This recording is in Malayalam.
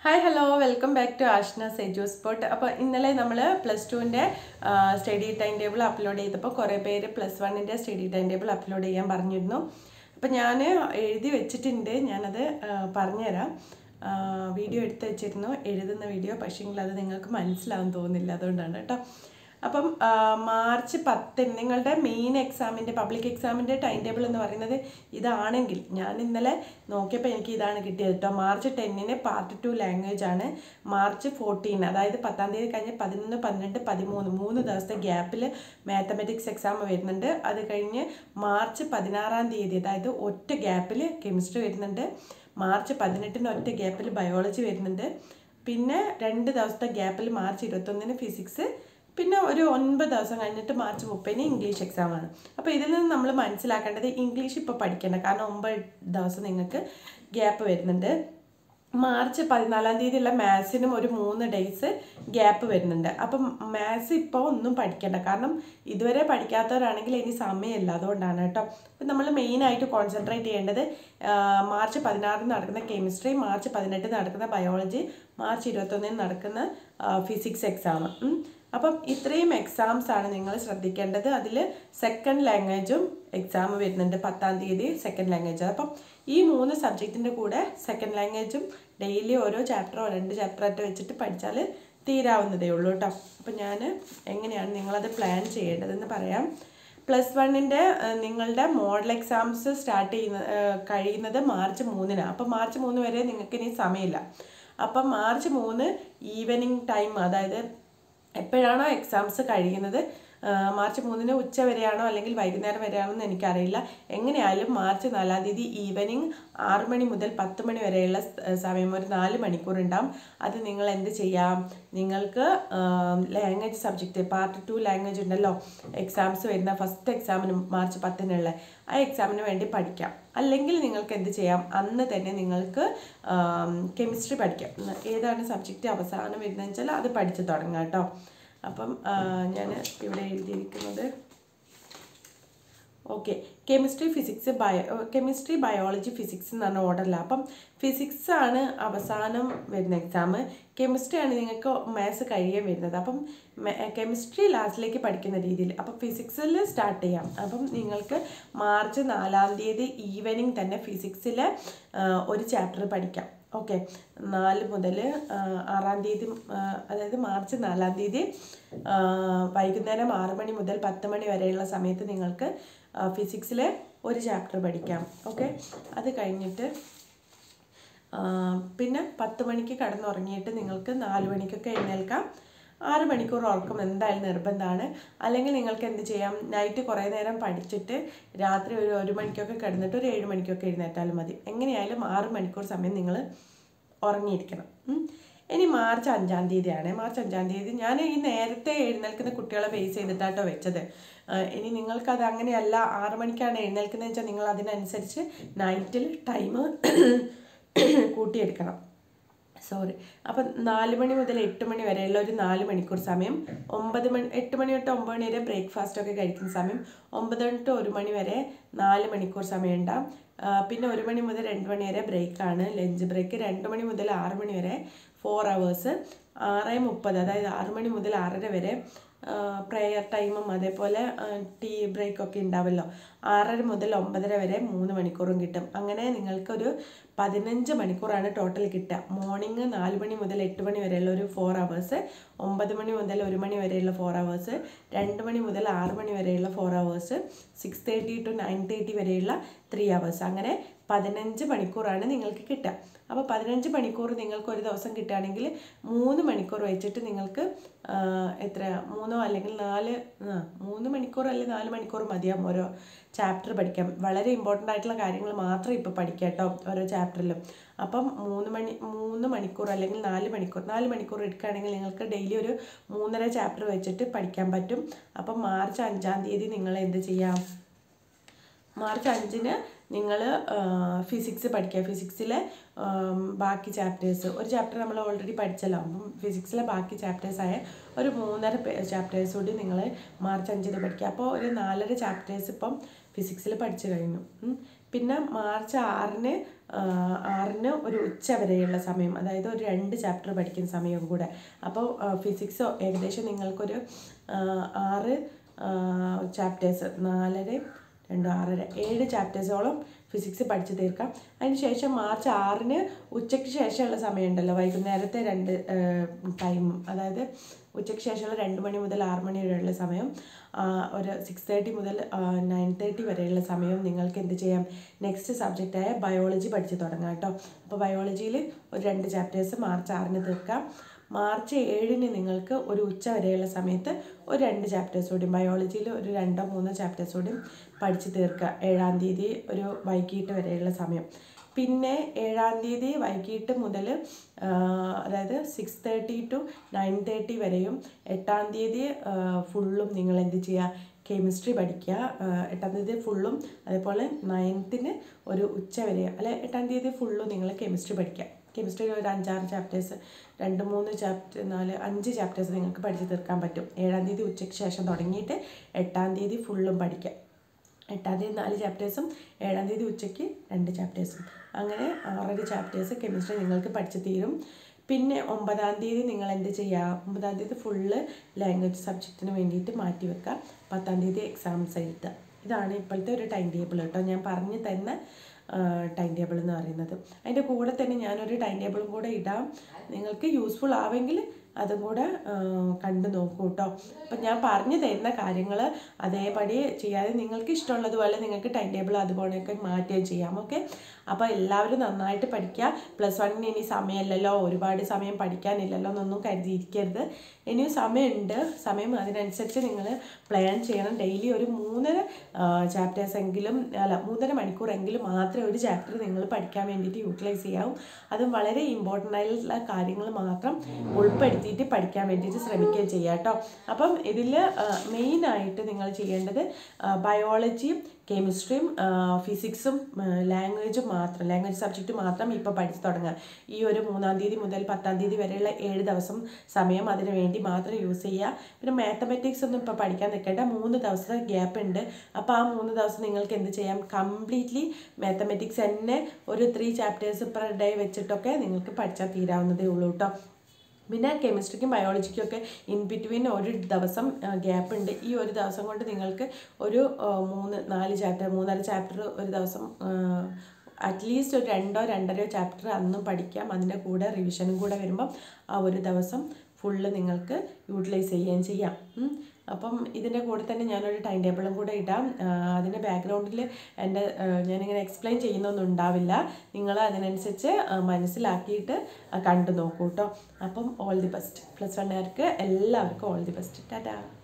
Hi hello welcome back to Ashna Seju spot അപ്പോൾ ഇന്നലെ നമ്മൾ പ്ലസ് ടുവിൻ്റെ സ്റ്റഡി ടൈം ടേബിൾ അപ്ലോഡ് ചെയ്തപ്പോൾ കുറേ പേര് പ്ലസ് വണ്ണിൻ്റെ സ്റ്റഡി ടൈം ടേബിൾ അപ്ലോഡ് ചെയ്യാൻ പറഞ്ഞിരുന്നു അപ്പോൾ ഞാൻ എഴുതി വെച്ചിട്ടുണ്ട് ഞാനത് ആ, പറഞ്ഞുതരാം ആ, വീഡിയോ എടുത്ത് വെച്ചിരുന്നു എഴുതുന്ന വീഡിയോ പക്ഷേങ്കിൽ അത് നിങ്ങൾക്ക് മനസ്സിലാവും തോന്നുന്നില്ല അതുകൊണ്ടാണ് കേട്ടോ അപ്പം ആ, മാർച്ച് പത്തിന് നിങ്ങളുടെ മെയിൻ എക്സാമിൻ്റെ പബ്ലിക് എക്സാമിൻ്റെ ടൈം ടേബിൾ എന്ന് പറയുന്നത് ഇതാണെങ്കിൽ ഞാൻ ഇന്നലെ നോക്കിയപ്പോൾ എനിക്ക് ഇതാണ് കിട്ടിയത് കേട്ടോ മാർച്ച് ടെന്നിന് പാർട്ട് ടു ലാംഗ്വേജ് ആണ് മാർച്ച് ഫോർട്ടീൻ അതായത് പത്താം തീയതി കഴിഞ്ഞ് പതിനൊന്ന് പന്ത്രണ്ട് പതിമൂന്ന് മൂന്ന് ദിവസത്തെ ഗ്യാപ്പിൽ മാത്തമെറ്റിക്സ് എക്സാം വരുന്നുണ്ട് അത് കഴിഞ്ഞ് മാർച്ച് പതിനാറാം തീയതി അതായത് ഒറ്റ ഗ്യാപ്പിൽ കെമിസ്ട്രി വരുന്നുണ്ട് മാർച്ച് പതിനെട്ടിന് ഒറ്റ ഗ്യാപ്പിൽ ബയോളജി വരുന്നുണ്ട് പിന്നെ രണ്ട് ദിവസത്തെ ഗ്യാപ്പിൽ മാർച്ച് ഇരുപത്തൊന്നിന് ഫിസിക്സ് പിന്നെ ഒരു ഒൻപത് ദിവസം കഴിഞ്ഞിട്ട് മാർച്ച് മുപ്പതിന് ഇംഗ്ലീഷ് എക്സാമാണ് അപ്പോൾ ഇതിൽ നിന്ന് നമ്മൾ മനസ്സിലാക്കേണ്ടത് ഇംഗ്ലീഷ് ഇപ്പോൾ പഠിക്കേണ്ട കാരണം ഒമ്പത് ദിവസം നിങ്ങൾക്ക് ഗ്യാപ്പ് വരുന്നുണ്ട് മാർച്ച് പതിനാലാം തീയതിയുള്ള മാത്സിനും ഒരു മൂന്ന് ഡേയ്സ് ഗ്യാപ്പ് വരുന്നുണ്ട് അപ്പം മാത്സ് ഇപ്പോൾ ഒന്നും പഠിക്കേണ്ട കാരണം ഇതുവരെ പഠിക്കാത്തവരാണെങ്കിൽ ഇനി സമയമില്ല അതുകൊണ്ടാണ് കേട്ടോ അപ്പം നമ്മൾ മെയിനായിട്ട് കോൺസെൻട്രേറ്റ് ചെയ്യേണ്ടത് ആ, മാർച്ച് പതിനാറിന് നടക്കുന്ന കെമിസ്ട്രി മാർച്ച് പതിനെട്ടിന് നടക്കുന്ന ബയോളജി മാർച്ച് ഇരുപത്തൊന്നിന് നടക്കുന്ന ഫിസിക്സ് എക്സാം അപ്പം ഇത്രയും എക്സാംസ് ആണ് നിങ്ങൾ ശ്രദ്ധിക്കേണ്ടത് അതിൽ സെക്കൻഡ് ലാംഗ്വേജും എക്സാം വരുന്നുണ്ട് പത്താം തീയതി സെക്കൻഡ് ലാംഗ്വേജ് അപ്പം ഈ മൂന്ന് സബ്ജക്റ്റിൻ്റെ കൂടെ സെക്കൻഡ് ലാംഗ്വേജും ഡെയിലി ഓരോ ചാപ്റ്ററോ രണ്ട് ചാപ്റ്ററായിട്ട് വെച്ചിട്ട് പഠിച്ചാൽ തീരാവുന്നതേ ഉള്ളൂ കേട്ടോ അപ്പം ഞാൻ എങ്ങനെയാണ് നിങ്ങളത് പ്ലാൻ ചെയ്യേണ്ടതെന്ന് പറയാം പ്ലസ് വണ്ണിൻ്റെ നിങ്ങളുടെ മോഡൽ എക്സാംസ് സ്റ്റാർട്ട് ചെയ്യുന്ന ഏഹ്, കഴിയുന്നത് മാർച്ച് മൂന്നിനാണ് അപ്പം മാർച്ച് മൂന്ന് വരെ നിങ്ങൾക്ക് ഇനി സമയമില്ല അപ്പം മാർച്ച് മൂന്ന് ഈവനിങ് ടൈം അതായത് എപ്പോഴാണോ എക്സാംസ് കഴിയുന്നത് ആ, മാർച്ച് മൂന്നിന് ഉച്ച വരെയാണോ അല്ലെങ്കിൽ വൈകുന്നേരം വരെയാണോ എന്ന് എനിക്കറിയില്ല എങ്ങനെയായാലും മാർച്ച് നാലാം തീയതി ഈവനിങ് ആറ് മണി മുതൽ പത്ത് മണി വരെയുള്ള സ്- സമയം ഒരു നാല് മണിക്കൂർ ഉണ്ടാവും അത് നിങ്ങൾ എന്ത് ചെയ്യാം നിങ്ങൾക്ക് language subject part two language ഉണ്ടല്ലോ എക്സാംസ് വരുന്ന ഫസ്റ്റ് എക്സാമിന് മാർച്ച് പത്തിനുള്ള ആ എക്സാമിന് വേണ്ടി പഠിക്കാം അല്ലെങ്കിൽ നിങ്ങൾക്ക് എന്ത് ചെയ്യാം അന്ന് തന്നെ നിങ്ങൾക്ക് കെമിസ്ട്രി പഠിക്കാം ഉം, ഏതാണ് സബ്ജക്റ്റ് അവസാനം വരുന്നതെന്ന് വെച്ചാൽ അത് പഠിച്ചു തുടങ്ങാം കേട്ടോ അപ്പം ഞാൻ ഇവിടെ എഴുതിയിരിക്കുന്നത് okay chemistry physics bio chemistry biology physics എന്ന് പറഞ്ഞ ഓർഡറില്ല അപ്പം ഫിസിക്സ് ആണ് അവസാനം വരുന്ന എക്സാം കെമിസ്ട്രി ആണ് നിങ്ങൾക്ക് മാത്സ് കഴിയാൻ വരുന്നത് അപ്പം കെമിസ്ട്രി ലാസ്റ്റിലേക്ക് പഠിക്കുന്ന രീതിയിൽ അപ്പം ഫിസിക്സിൽ സ്റ്റാർട്ട് ചെയ്യാം അപ്പം നിങ്ങൾക്ക് മാർച്ച് നാലാം തീയതി ഈവനിങ് തന്നെ ഫിസിക്സിൽ ഒരു ചാപ്റ്റർ പഠിക്കാം ഓക്കെ നാല് മുതൽ ആറാം തീയതി ആ, അതായത് മാർച്ച് നാലാം തീയതി ആ, വൈകുന്നേരം ആറ് മണി മുതൽ പത്ത് മണി വരെയുള്ള സമയത്ത് നിങ്ങൾക്ക് ഫിസിക്സിലെ ഒരു ചാപ്റ്റർ പഠിക്കാം ഓക്കെ അത് കഴിഞ്ഞിട്ട് ആ, പിന്നെ പത്ത് മണിക്ക് കടന്നുറങ്ങിയിട്ട് നിങ്ങൾക്ക് നാല് മണിക്കൊക്കെ എഴുന്നേൽക്കാം ആറ് മണിക്കൂർ ഉറക്കം എന്തായാലും നിർബന്ധമാണ് അല്ലെങ്കിൽ നിങ്ങൾക്ക് എന്ത് ചെയ്യാം നൈറ്റ് കുറേ നേരം പഠിച്ചിട്ട് രാത്രി ഒരു ഒരു മണിക്കൊക്കെ കിടന്നിട്ട് ഒരു ഏഴ് മണിക്കൊക്കെ എഴുന്നേറ്റാലും മതി എങ്ങനെയായാലും ആറ് മണിക്കൂർ സമയം നിങ്ങൾ ഉറങ്ങിയിരിക്കണം ഉം. ഇനി മാർച്ച് അഞ്ചാം തീയതിയാണ് മാർച്ച് അഞ്ചാം തീയതി ഞാൻ ഈ നേരത്തെ എഴുന്നേൽക്കുന്ന കുട്ടികളെ ബേസ് ചെയ്തിട്ടാട്ടോ വെച്ചത് ആ, ഇനി നിങ്ങൾക്കത് അങ്ങനെയല്ല ആറ് മണിക്കാണ് എഴുന്നേൽക്കുന്നത് വെച്ചാൽ നിങ്ങൾ അതിനനുസരിച്ച് നൈറ്റിൽ ടൈം കൂട്ടിയെടുക്കണം സോറി അപ്പം നാല് മണി മുതൽ എട്ട് മണി വരെയുള്ള ഒരു നാല് മണിക്കൂർ സമയം ഒമ്പത് മണി എട്ട് മണി തൊട്ട് ഒമ്പത് മണി വരെ ബ്രേക്ക്ഫാസ്റ്റ് ഒക്കെ കഴിക്കുന്ന സമയം ഒമ്പത് തൊട്ട് ഒരു മണി വരെ നാല് മണിക്കൂർ സമയം ഉണ്ടാവും ആ, പിന്നെ ഒരു മണി മുതൽ രണ്ട് മണി വരെ ബ്രേക്കാണ് ലഞ്ച് ബ്രേക്ക് രണ്ട് മണി മുതൽ ആറ് മണി വരെ ഫോർ അവേഴ്സ് ആറ് മുപ്പത് അതായത് ആറ് മണി മുതൽ ആറര വരെ പ്രെയർ ടൈമും അതേപോലെ ടീ ബ്രേക്കൊക്കെ ഉണ്ടാവല്ലോ ആറര മുതൽ ഒമ്പതര വരെ മൂന്ന് മണിക്കൂറും കിട്ടും അങ്ങനെ നിങ്ങൾക്കൊരു പതിനഞ്ച് മണിക്കൂറാണ് ടോട്ടൽ കിട്ടുക മോർണിംഗ് നാല് മണി മുതൽ എട്ട് മണി വരെയുള്ള ഒരു ഫോർ അവേഴ്സ് ഒമ്പത് മണി മുതൽ ഒരു മണി വരെയുള്ള ഫോർ അവേഴ്സ് രണ്ട് മണി മുതൽ ആറ് മണി വരെയുള്ള four hours six thirty to nine thirty വരെയുള്ള ത്രീ അവേഴ്സ് അങ്ങനെ പതിനഞ്ച് മണിക്കൂറാണ് നിങ്ങൾക്ക് കിട്ടുക അപ്പോൾ പതിനഞ്ച് മണിക്കൂർ നിങ്ങൾക്ക് ഒരു ദിവസം കിട്ടുകയാണെങ്കിൽ മൂന്ന് മണിക്കൂർ വെച്ചിട്ട് നിങ്ങൾക്ക് ആ, എത്ര മൂന്നോ അല്ലെങ്കിൽ നാല് ആ, മൂന്ന് മണിക്കൂർ അല്ലെങ്കിൽ നാല് മണിക്കൂർ മതിയാവും ഓരോ ചാപ്റ്റർ പഠിക്കാം വളരെ ഇമ്പോർട്ടൻ്റ് ആയിട്ടുള്ള കാര്യങ്ങൾ മാത്രം ഇപ്പോൾ പഠിക്കാം കേട്ടോ ഓരോ ചാപ്റ്ററിലും അപ്പം മൂന്ന് മണി മൂന്ന് മണിക്കൂർ അല്ലെങ്കിൽ നാല് മണിക്കൂർ നാല് മണിക്കൂർ എടുക്കുകയാണെങ്കിൽ നിങ്ങൾക്ക് ഡെയിലി ഒരു മൂന്നര ചാപ്റ്റർ വെച്ചിട്ട് പഠിക്കാൻ പറ്റും അപ്പം മാർച്ച് അഞ്ചാം തീയതി നിങ്ങൾ എന്ത് ചെയ്യാം മാർച്ച് അഞ്ചിന് നിങ്ങൾ ഫിസിക്സ് പഠിക്കുക ഫിസിക്സിലെ ബാക്കി ചാപ്റ്റേഴ്സ് ഒരു ചാപ്റ്റർ നമ്മൾ ഓൾറെഡി പഠിച്ചല്ലോ അപ്പം ഫിസിക്സിലെ ബാക്കി ചാപ്റ്റേഴ്സായ ഒരു മൂന്നര ചാപ്റ്റേഴ്സ് കൂടി നിങ്ങൾ മാർച്ച് അഞ്ചിന് പഠിക്കുക അപ്പോൾ ഒരു നാലര ചാപ്റ്റേഴ്സ് ഇപ്പം ഫിസിക്സിൽ പഠിച്ചു കഴിഞ്ഞു ഉം. പിന്നെ മാർച്ച് ആറിന് ആ, ആറിന് ഒരു ഉച്ച വരെയുള്ള സമയം അതായത് ഒരു രണ്ട് ചാപ്റ്റർ പഠിക്കുന്ന സമയവും കൂടെ അപ്പോൾ ഫിസിക്സ് ഏകദേശം നിങ്ങൾക്കൊരു ആ, ആറ് ചാപ്റ്റേഴ്സ് നാലര രണ്ട് ആറര ഏഴ് ചാപ്റ്റേഴ്സോളം ഫിസിക്സ് പഠിച്ചു തീർക്കാം അതിനുശേഷം മാർച്ച് ആറിന് ഉച്ചയ്ക്ക് ശേഷമുള്ള സമയമുണ്ടല്ലോ വൈകുന്നേരത്തെ രണ്ട് ടൈം അതായത് ഉച്ചയ്ക്ക് ശേഷമുള്ള രണ്ട് മണി മുതൽ ആറ് മണി വരെയുള്ള സമയം ആ, ഒരു സിക്സ് തേർട്ടി മുതൽ നയൻ തേർട്ടി വരെയുള്ള സമയം നിങ്ങൾക്ക് എന്ത് ചെയ്യാം നെക്സ്റ്റ് സബ്ജക്റ്റായ ബയോളജി പഠിച്ച് തുടങ്ങാം കേട്ടോ അപ്പോൾ ബയോളജിയിൽ ഒരു രണ്ട് ചാപ്റ്റേഴ്സ് മാർച്ച് ആറിന് തീർക്കാം മാർച്ച് ഏഴിന് നിങ്ങൾക്ക് ഒരു ഉച്ച വരെയുള്ള സമയത്ത് ഒരു രണ്ട് ചാപ്റ്റേഴ്സ് കൂടി ബയോളജിയിൽ ഒരു രണ്ടോ മൂന്നോ ചാപ്റ്റേഴ്സ് കൂടി പഠിച്ച് തീർക്കുക ഏഴാം തീയതി ഒരു വൈകിട്ട് വരെയുള്ള സമയം പിന്നെ ഏഴാം തീയതി വൈകിട്ട് മുതൽ അതായത് six thirty to nine thirty വരെയും എട്ടാം തീയതി ഫുള്ളും നിങ്ങൾ എന്ത് ചെയ്യുക കെമിസ്ട്രി പഠിക്കുക ആ, എട്ടാം തീയതി ഫുള്ളും അതേപോലെ നയൻത്തിന് ഒരു ഉച്ച വരെ അല്ലെ എട്ടാം തീയതി ഫുള്ളും നിങ്ങൾ കെമിസ്ട്രി പഠിക്കുക കെമിസ്ട്രിയിൽ ഒരു അഞ്ചാറ് ചാപ്റ്റേഴ്സ് രണ്ട് മൂന്ന് ചാപ്റ്റർ നാല് അഞ്ച് ചാപ്റ്റേഴ്സ് നിങ്ങൾക്ക് പഠിച്ച് തീർക്കാൻ പറ്റും ഏഴാം തീയതി ഉച്ചയ്ക്ക് ശേഷം തുടങ്ങിയിട്ട് എട്ടാം തീയതി ഫുള്ളും പഠിക്കുക എട്ടാം തീയതി നാല് ചാപ്റ്റേഴ്സും ഏഴാം തീയതി ഉച്ചയ്ക്ക് രണ്ട് ചാപ്റ്റേഴ്സും അങ്ങനെ ആറര ചാപ്റ്റേഴ്സ് കെമിസ്ട്രി നിങ്ങൾക്ക് പഠിച്ച് തീരും പിന്നെ ഒമ്പതാം തീയതി നിങ്ങൾ എന്ത് ചെയ്യുക ഒമ്പതാം തീയതി ഫുള്ള് ലാംഗ്വേജ് സബ്ജക്റ്റിന് വേണ്ടിയിട്ട് മാറ്റി വെക്കുക പത്താം തീയതി എക്സാംസ് എഴുതുക ഇതാണ് ഇപ്പോഴത്തെ ഒരു ടൈം ടേബിൾ കേട്ടോ ഞാൻ പറഞ്ഞു തന്ന ടൈം ടേബിൾ എന്ന് പറയുന്നത് അതിൻ്റെ കൂടെ തന്നെ ഞാനൊരു ടൈം ടേബിളും കൂടെ ഇടാം നിങ്ങൾക്ക് യൂസ്ഫുൾ ആവെങ്കിൽ അതും കൂടെ ആ, കണ്ടു നോക്കൂ കേട്ടോ അപ്പം ഞാൻ പറഞ്ഞു തരുന്ന കാര്യങ്ങൾ അതേപടി ചെയ്യാതെ നിങ്ങൾക്ക് ഇഷ്ടമുള്ളതുപോലെ നിങ്ങൾക്ക് ടൈം ടേബിൾ അതുപോലെയൊക്കെ മാറ്റുകയും ചെയ്യാം ഓക്കെ അപ്പോൾ എല്ലാവരും നന്നായിട്ട് പഠിക്കുക പ്ലസ് വണ്ണിന് ഇനി സമയമില്ലല്ലോ ഒരുപാട് സമയം പഠിക്കാനില്ലല്ലോ എന്നൊന്നും കരുതിയിരിക്കരുത് ഇനിയും സമയമുണ്ട് സമയം അതിനനുസരിച്ച് നിങ്ങൾ പ്ലാൻ ചെയ്യണം ഡെയിലി ഒരു മൂന്നര ചാപ്റ്റേഴ്സ് എങ്കിലും അല്ല മൂന്നര മണിക്കൂറെങ്കിലും മാത്രമേ ഒരു ചാപ്റ്റർ നിങ്ങൾ പഠിക്കാൻ വേണ്ടിയിട്ട് യൂട്ടിലൈസ് ചെയ്യാവൂ അതും വളരെ ഇമ്പോർട്ടൻ്റ് ആയിട്ടുള്ള കാര്യങ്ങൾ മാത്രം ഉൾപ്പെടുത്തിയിട്ട് പഠിക്കാൻ വേണ്ടിയിട്ട് ശ്രമിക്കുകയും ചെയ്യുക കേട്ടോ അപ്പം ഇതിൽ മെയിനായിട്ട് നിങ്ങൾ ചെയ്യേണ്ടത് ബയോളജിയും കെമിസ്ട്രിയും ഫിസിക്സും ലാംഗ്വേജും മാത്രം ലാംഗ്വേജ് സബ്ജക്റ്റ് മാത്രം ഇപ്പോൾ പഠിച്ചു തുടങ്ങുക ഈ ഒരു മൂന്നാം തീയതി മുതൽ പത്താം തീയതി വരെയുള്ള ഏഴ് ദിവസം സമയം അതിന് വേണ്ടി മാത്രം യൂസ് ചെയ്യുക പിന്നെ മാത്തമെറ്റിക്സ് ഒന്നും ഇപ്പോൾ പഠിക്കാൻ നിൽക്കേണ്ട മൂന്ന് ദിവസത്തെ ഗ്യാപ്പ് ഉണ്ട് അപ്പോൾ ആ മൂന്ന് ദിവസം നിങ്ങൾക്ക് എന്ത് ചെയ്യാം കംപ്ലീറ്റ്ലി മാത്തമെറ്റിക്സ് തന്നെ ഒരു ത്രീ ചാപ്റ്റേഴ്സ് പെർ ഡേ വെച്ചിട്ടൊക്കെ നിങ്ങൾക്ക് പഠിച്ചാൽ തീരാവുന്നതേ ഉള്ളൂ കേട്ടോ പിന്നെ കെമിസ്ട്രിക്കും ബയോളജിക്കും ഒക്കെ ഇൻ ബിറ്റ്വീൻ ഒരു ദിവസം ഗ്യാപ്പ് ഉണ്ട് ഈ ഒരു ദിവസം കൊണ്ട് നിങ്ങൾക്ക് ഒരു ആ, മൂന്ന് നാല് ചാപ്റ്റർ മൂന്നര ചാപ്റ്റർ ഒരു ദിവസം അറ്റ്ലീസ്റ്റ് ഒരു രണ്ടോ രണ്ടരയോ ചാപ്റ്റർ അന്നും പഠിക്കാം അതിൻ്റെ കൂടെ റിവിഷനും കൂടെ വരുമ്പം ആ ഒരു ദിവസം ഫുള്ള് നിങ്ങൾക്ക് യൂട്ടിലൈസ് ചെയ്യുകയും ചെയ്യാം ഉം. അപ്പം ഇതിൻ്റെ കൂടെ തന്നെ ഞാനൊരു ടൈം ടേബിളും കൂടെ ഇടാം ആ, അതിൻ്റെ ബാക്ക്ഗ്രൗണ്ടിൽ എൻ്റെ ആ, ഞാനിങ്ങനെ എക്സ്പ്ലെയിൻ ചെയ്യുന്നൊന്നും ഉണ്ടാവില്ല നിങ്ങൾ അതിനനുസരിച്ച് ആ, മനസ്സിലാക്കിയിട്ട് ആ, കണ്ടു നോക്കൂ കേട്ടോ അപ്പം ഓൾ ദി ബെസ്റ്റ് പ്ലസ് വണ്ണുകാർക്ക് എല്ലാവർക്കും ഓൾ ദി ബെസ്റ്റ് ടാറ്റാ